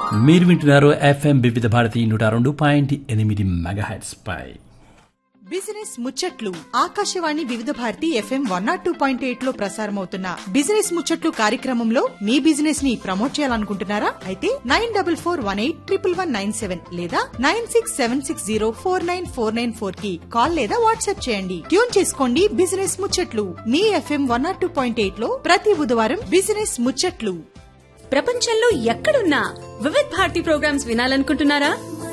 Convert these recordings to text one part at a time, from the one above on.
మీరు వింటున్నారు ఎఫ్ఎం వివిధ భారతి నూట రెండు పాయింట్ ఎనిమిది మెగాహెట్స్ పై బిజినెస్ ముచ్చట్లు Akashvani Vividh Bharati FM one not two point eight లో ప్రసారమవుతున్న బిజినెస్ ముచ్చట్లు కార్యక్రమంలో మీ బిజినెస్ ని ప్రమోట్ చేయాలనుకుంటున్నారా అయితే nine double four one eight triple one nine seven లేదా nine six seven six zero four nine four nine four కి కాల్ లేదా వాట్సాప్ చేయండి ట్యూన్ చేసుకోండి బిజినెస్ ముచ్చట్లు మీ F M one not two point eight లో ప్రతి బుధవారం బిజినెస్ ముచ్చట్లు ప్రపంచంలో ఎక్కడున్నా వివిధ్ భారతి ప్రోగ్రామ్స్ వినాలనుకుంటున్నారా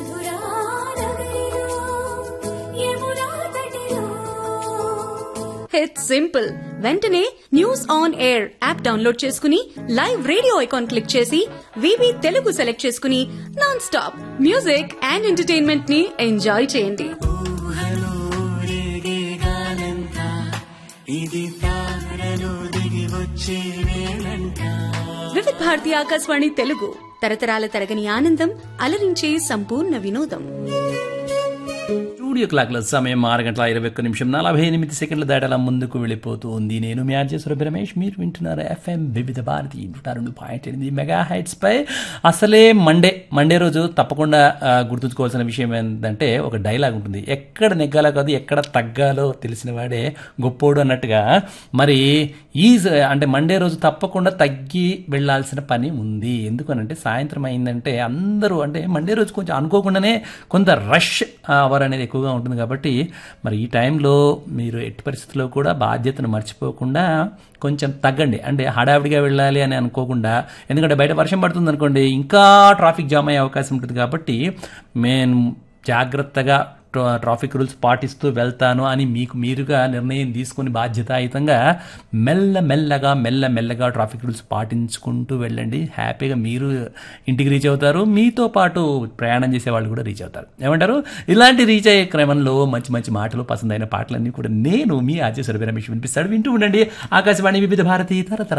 ఇట్స్ సింపుల్ వెంటనే news on air app download చేసుకుని లైవ్ రేడియో ఐకాన్ క్లిక్ చేసి వివి తెలుగు సెలెక్ట్ చేసుకుని non stop music and entertainment ని ఎంజాయ్ చేయండి వివిధ్ భారతి ఆకాశవాణి తెలుగు తరతరాల తరగని ఆనందం అలరించే సంపూర్ణ వినోదం స్టూడియో క్లాక్ల సమయం ఆరు గంటల ఇరవై ఒక్క నిమిషం నలభై ఎనిమిది సెకండ్ల దాటలా ముందుకు వెళ్ళిపోతూ ఉంది నేను మీ ఆర్జేశ్వర రమేష్ మీరు వింటున్నారు ఎఫ్ఎం వివిధ భారతి నూట రెండు పాయింట్ ఎనిమిది మెగా హైట్స్ పై అసలే మండే మండే రోజు తప్పకుండా ఆ, గుర్తుంచుకోవాల్సిన విషయం ఏంటంటే ఒక డైలాగ్ ఉంటుంది ఎక్కడ నెగ్గాలో కాదు ఎక్కడ తగ్గాలో తెలిసిన వాడే గొప్పోడు అన్నట్టుగా మరి ఈ స- అంటే మండే రోజు తప్పకుండా తగ్గి వెళ్ళాల్సిన పని ఉంది ఎందుకనంటే సాయంత్రం అయిందంటే అందరూ అంటే మండే రోజు కొంచెం అనుకోకుండానే కొంత రష్ అవర్ అనేది ఎక్కువగా ఉంటుంది కాబట్టి మరి ఈ టైంలో మీరు ఎట్టి పరిస్థితుల్లో కూడా బాధ్యతను మర్చిపోకుండా కొంచెం తగ్గండి అంటే హడావిడిగా వెళ్ళాలి అని అనుకోకుండా ఎందుకంటే బయట వర్షం పడుతుంది అనుకోండి ఇంకా ట్రాఫిక్ జామ్ అయ్యే అవకాశం ఉంటుంది కాబట్టి మేము జాగ్రత్తగా ట్రా- ట్రాఫిక్ రూల్స్ పాటిస్తూ వెళ్తాను అని మీకు మీరుగా నిర్ణయం తీసుకుని బాధ్యతాయుతంగా మెల్ల మెల్లగా మెల్ల మెల్లగా ట్రాఫిక్ రూల్స్ పాటించుకుంటూ వెళ్ళండి హ్యాపీగా మీరు ఇంటికి రీచ్ అవుతారు మీతో పాటు ప్రయాణం చేసే వాళ్ళు కూడా రీచ్ అవుతారు ఏమంటారు ఇలాంటి రీచ్ అయ్యే క్రమంలో మంచి మంచి మాటలు పసందైన పాటలన్నీ కూడా నేను మీ ఆచే రమేష్ వినిపిస్తాడు వింటూ ఉండండి ఆకాశవాణి వివిధ భారతి తరతర